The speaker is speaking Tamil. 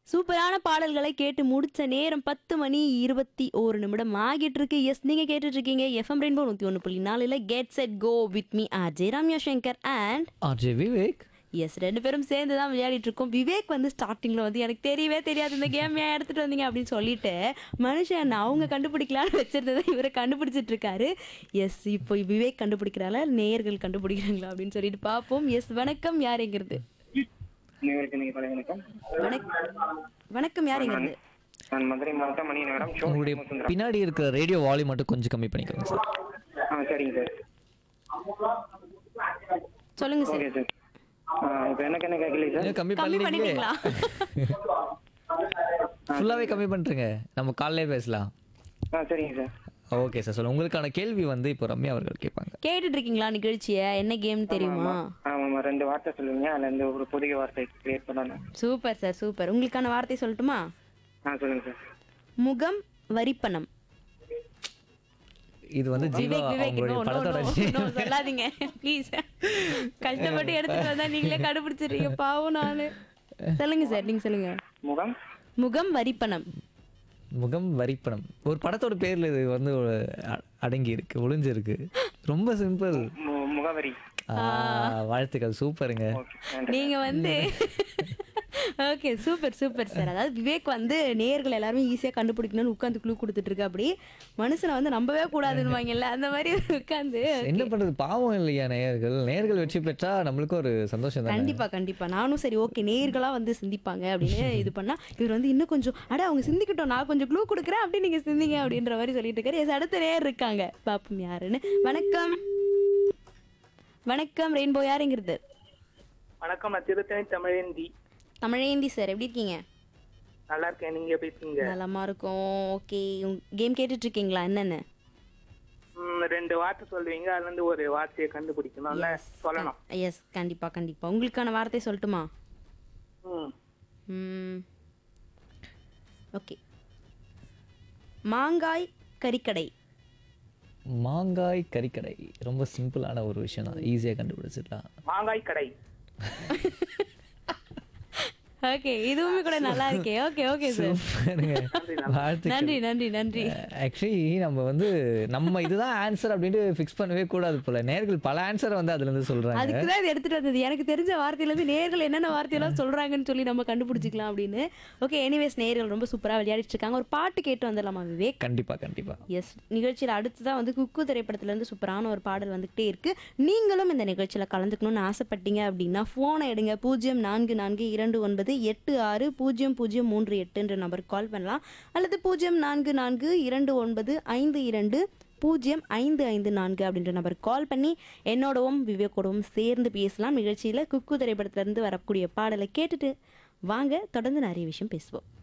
சூப்பரான பாடல்களை கேட்டு முடிச்ச நேரம் பத்து மணி இருபத்தி ஒரு நிமிடம் ஆகிட்டு இருக்கு எஸ் நீங்க கேட்டுட்டு இருக்கீங்க எஃப்எம் ரெயின்போ நூத்தி ஒன்று புள்ளி நாலுல get set go with me Ajay Ramya Shankar and RJ Vivek S ரெண்டு பேரும் சேர்ந்து தான் விளையாடிட்டு இருக்கோம் விவேக் வந்து ஸ்டார்டிங்ல வந்து எனக்கு தெரியவே தெரியாது இந்த கேம் ஏன் எடுத்துட்டு வந்தீங்க அப்படின்னு சொல்லிட்டு மனுஷன் அவங்க கண்டுபிடிக்கலாம்னு வச்சிருந்ததை இவரை கண்டுபிடிச்சிட்டு இருக்காரு எஸ் இப்போ விவேக் கண்டுபிடிக்கிறாளா நேயர்கள் கண்டுபிடிக்கிறாங்களா அப்படின்னு சொல்லிட்டு பார்ப்போம் எஸ் வணக்கம் யாருங்கிறது அனைவருக்கும் நீங்க பழைய வணக்கம் வணக்கம் வணக்கம் யாருங்கிறது நான் மதுரை மாவட்டம் மணி நகரம் ஷோ உங்களுடைய பின்னாடி இருக்கிற ரேடியோ வால்யூம் மட்டும் கொஞ்சம் கம்மி பண்ணிக்கோங்க சார் ஆ சரிங்க சார் சொல்லுங்க சார் ஓகே சார் ஆ இப்போ எனக்கு என்ன கேட்கல சார் ஏன் கம்மி கம்மி பண்ணிட்டீங்களே பண்ணிட்டீங்களா ஃபுல்லாவே கம்மி பண்ணிட்டுருங்க நம்ம காலையிலே பேசலாம் ஆ சரிங்க சார் ஓகே சார் சொல்லுங்க உங்களுக்கான கேள்வி வந்து இப்போ ரம்யா அவர்கள் கேட்பாங்க கேட்டுட்டு இருக்கீங்களா நிகழ்ச்சியை என்ன கேம் தெரியுமா ஆமாம் ரெண்டு வார்த்தை சொல்லுவீங்க அதுல இருந்து ஒரு புதிய வார்த்தை கிரியேட் பண்ணணும் சூப்பர் சார் சூப்பர் உங்களுக்கான வார்த்தை சொல்லட்டுமா ஆ சொல்லுங்க சார் முகம் வரிப்பணம் இது வந்து ஜீவா விவேக் விவேக் அவங்களுடைய no, no, படத்தோட no, no, சொல்லாதீங்க ப்ளீஸ் கஷ்டப்பட்டு எடுத்துட்டு வந்தா நீங்களே கண்டுபிடிச்சிடுறீங்க பாவம் நானு சொல்லுங்க சார் நீங்க சொல்லுங்க முகம் முகம் வரிப்பணம் முகம் வரிப்பணம் ஒரு படத்தோட பேர்ல இது வந்து ஒரு அ- அடங்கி இருக்கு ஒளிஞ்சு இருக்கு ரொம்ப சிம்பிள் மு- முகவரி வாழ்த்துக்கள் சூப்பருங்க ஓகே நன்றி நீங்க வந்து ஓகே சூப்பர் சூப்பர் சார் அதாவது விவேக் வந்து நேர்கள் எல்லாருமே ஈஸியா கண்டுபிடிக்கணும்னு உட்காந்து குழு கொடுத்துட்டு இருக்கு அப்படி மனுஷனை வந்து நம்பவே கூடாதுன்னு அந்த மாதிரி உட்காந்து என்ன பண்றது பாவம் இல்லையா நேயர்கள் நேயர்கள் வெற்றி பெற்றா நம்மளுக்கும் ஒரு சந்தோஷம் தானே கண்டிப்பா கண்டிப்பா நானும் சரி ஓகே நேர்களா வந்து சிந்திப்பாங்க அப்படின்னு இது பண்ணா இவர் வந்து இன்னும் கொஞ்சம் அட அவங்க சிந்திக்கிட்டோம் நான் கொஞ்சம் க்ளூ கொடுக்குறேன் அப்படி நீங்க சிந்திங்க அப்படின்ற மாதிரி சொல்லிட்டு இருக்காரு எஸ் அடுத்த நேர் இருக்காங்க பாப்போம் யாருன்னு வணக்கம் வணக்கம் ரெயின்போ யாருங்கிறது வணக்கம் நான் திருத்தணி தமிழேந்தி தமிழேந்தி சார் எப்படி இருக்கீங்க நல்லா இருக்கேன் நீங்க எப்படி இருக்கீங்க நலமா இருக்கும் ஓகே கேம் கேட்டுட்டு இருக்கீங்களா என்னன்னு ம், ரெண்டு வார்த்தை சொல்லுவீங்க அதுல இருந்து ஒரு வார்த்தையை கண்டுபிடிக்கணும்ல சொல்லணும் எஸ் கண்டிப்பா கண்டிப்பா உங்களுக்கான வார்த்தை சொல்லட்டுமா ம். ஓகே மாங்காய் கறிக்கடை மாங்காய் கறிக்கடை ரொம்ப சிம்பிளான ஒரு விஷயம் தான் ஈஸியாக கண்டுபிடிச்சிடலாம் மாங்காய் கடை ஓகே இதுவுமே கூட நல்லா இருக்கே ஓகே ஓகே சார் சூப்பருங்க. வாழ்த்துக்கள் நன்றி நன்றி நன்றி ஆக்சுவலி நம்ம வந்து நம்ம இதுதான் ஆன்சர் அப்படின்ட்டு ஃபிக்ஸ் பண்ணவே கூடாது போல நேர்கள் பல ஆன்சரை வந்து அதுல இருந்து சொல்றாங்க அதுக்கு தான் இது எடுத்துட்டு வந்தது எனக்கு தெரிஞ்ச வார்த்தையில இருந்து நேர்கள் என்னென்ன வார்த்தையெல்லாம் சொல்றாங்கன்னு சொல்லி நம்ம கண்டுபிடிச்சிக்கலாம் அப்படின்னு ஓகே எனிவேஸ் நேர்கள் ரொம்ப சூப்பரா விளையாடிட்டு இருக்காங்க ஒரு பாட்டு கேட்டு வந்துடலாமா விவேக் கண்டிப்பா கண்டிப்பா எஸ் நிகழ்ச்சியில் அடுத்ததான் வந்து குக்கு திரைப்படத்துல இருந்து சூப்பரான ஒரு பாடல் வந்துகிட்டே இருக்கு நீங்களும் இந்த நிகழ்ச்சியில் கலந்துக்கணும்னு ஆசைப்பட்டீங்க அப்படின்னா ஃபோனை எடுங்க பூஜ்ஜியம் நான்கு நான்கு இரண்டு ஒன்பது எட்டு ஆறு பூஜ்ஜியம் பூஜ்ஜியம் மூன்று எட்டுன்ற நம்பருக்கு கால் பண்ணலாம் அல்லது பூஜ்ஜியம் நான்கு நான்கு இரண்டு ஒன்பது ஐந்து இரண்டு பூஜ்ஜியம் ஐந்து ஐந்து நான்கு அப்படின்ற நம்பருக்கு கால் பண்ணி என்னோடவும் விவேக்கோடவும் சேர்ந்து பேசலாம் நிகழ்ச்சியில் குக்கு திரைப்படத்துல இருந்து வரக்கூடிய பாடலை கேட்டுட்டு வாங்க தொடர்ந்து நிறைய விஷயம் பேசுவோம்